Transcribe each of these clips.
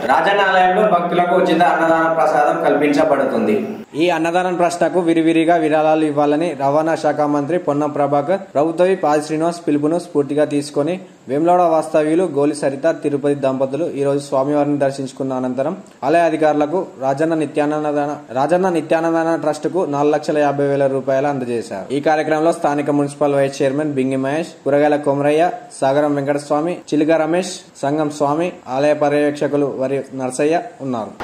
రాజనాలయంలో భక్తులకు ఉచిత అన్నదాన ప్రసాదం కల్పించబడుతుంది ఈ అన్నదానం ప్రశ్నకు విరివిరిగా విరాళాలు ఇవ్వాలని రవాణా శాఖ మంత్రి పొన్నం ప్రభాకర్ ప్రభుత్వవి పాది శ్రీనివాస్ పిలుపును స్ఫూర్తిగా తీసుకొని వేములవాడ వాస్తవ్యులు గోలి సరిత తిరుపతి దంపతులు ఈ రోజు స్వామివారిని దర్శించుకున్న అనంతరం ఆలయ అధికారులకు రాజన్న నిత్యాన్నదాన రాజన్న నిత్యాన్నదాన ట్రస్ట్ కు నాలుగు లక్షల యాభై వేల రూపాయలు అందజేశారు ఈ కార్యక్రమంలో స్థానిక municipal vice chairman Bingi Mahesh Kuragayala Komarayya సాగరం వెంకటస్వామి చిలుక రమేష్ సంగం స్వామి ఆలయ పర్యవేక్షకులు వరి నరసయ్య ఉన్నారు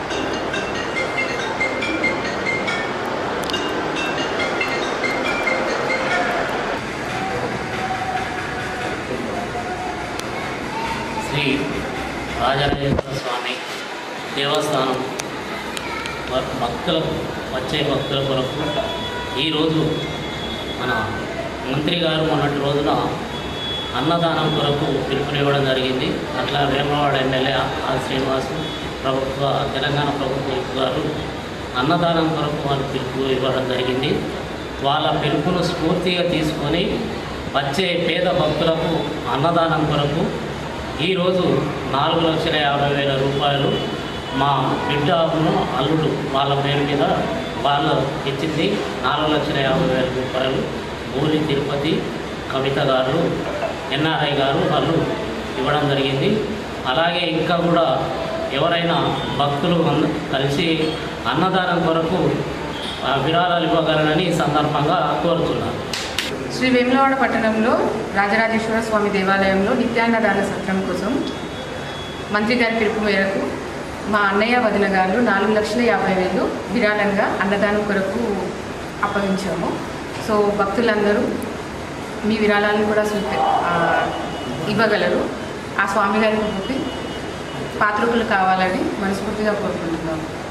శ్రీ రాజరాజేశ్వర స్వామి దేవస్థానం వ- భక్తులకు వచ్చే భక్తుల కొరకు ఈరోజు మన మంత్రి గారు మొన్నటి రోజున అన్నదానం కొరకు పిలుపునివ్వడం జరిగింది అట్లా వేమవాడ ఎమ్మెల్యే ఆర్ శ్రీనివాసు ప్రభుత్వ తెలంగాణ ప్రభుత్వ విప్ గారు అన్నదానం కొరకు వాళ్ళు పిలుపు ఇవ్వడం జరిగింది వాళ్ళ పిలుపును స్ఫూర్తిగా తీసుకొని వచ్చే పేద భక్తులకు అన్నదానం కొరకు ఈరోజు నాలుగు లక్షల యాభై వేల రూపాయలు మా బిడ్డను అల్లుడు వాళ్ళ పేరు మీద వాళ్ళు ఇచ్చింది నాలుగు లక్షల యాభై వేల రూపాయలు గోలి తిరుపతి కవిత గారు ఎన్ఆర్ఐ గారు వాళ్ళు ఇవ్వడం జరిగింది అలాగే ఇంకా కూడా ఎవరైనా భక్తులు అంద- కలిసి అన్నదానం కొరకు ఆ, విరాళాలు ఇవ్వగలరని ఈ సందర్భంగా కోరుతున్నాను శ్రీ వేములవాడ పట్టణంలో రాజరాజేశ్వర స్వామి దేవాలయంలో నిత్యాన్నదాన సత్రం కోసం మంత్రి గారి పిలుపు మేరకు మా అన్నయ్య వదిన గారు నాలుగు లక్షల యాభై వేలు విరాళంగా అన్నదానం కొరకు అప్పగించాము సో భక్తులందరూ మీ విరాళాలను కూడా స్వీక ఆ, ఇవ్వగలరు ఆ స్వామి గారికి పంపి పాత్రికులు కావాలని మనస్ఫూర్తిగా కోరుకుంటున్నాము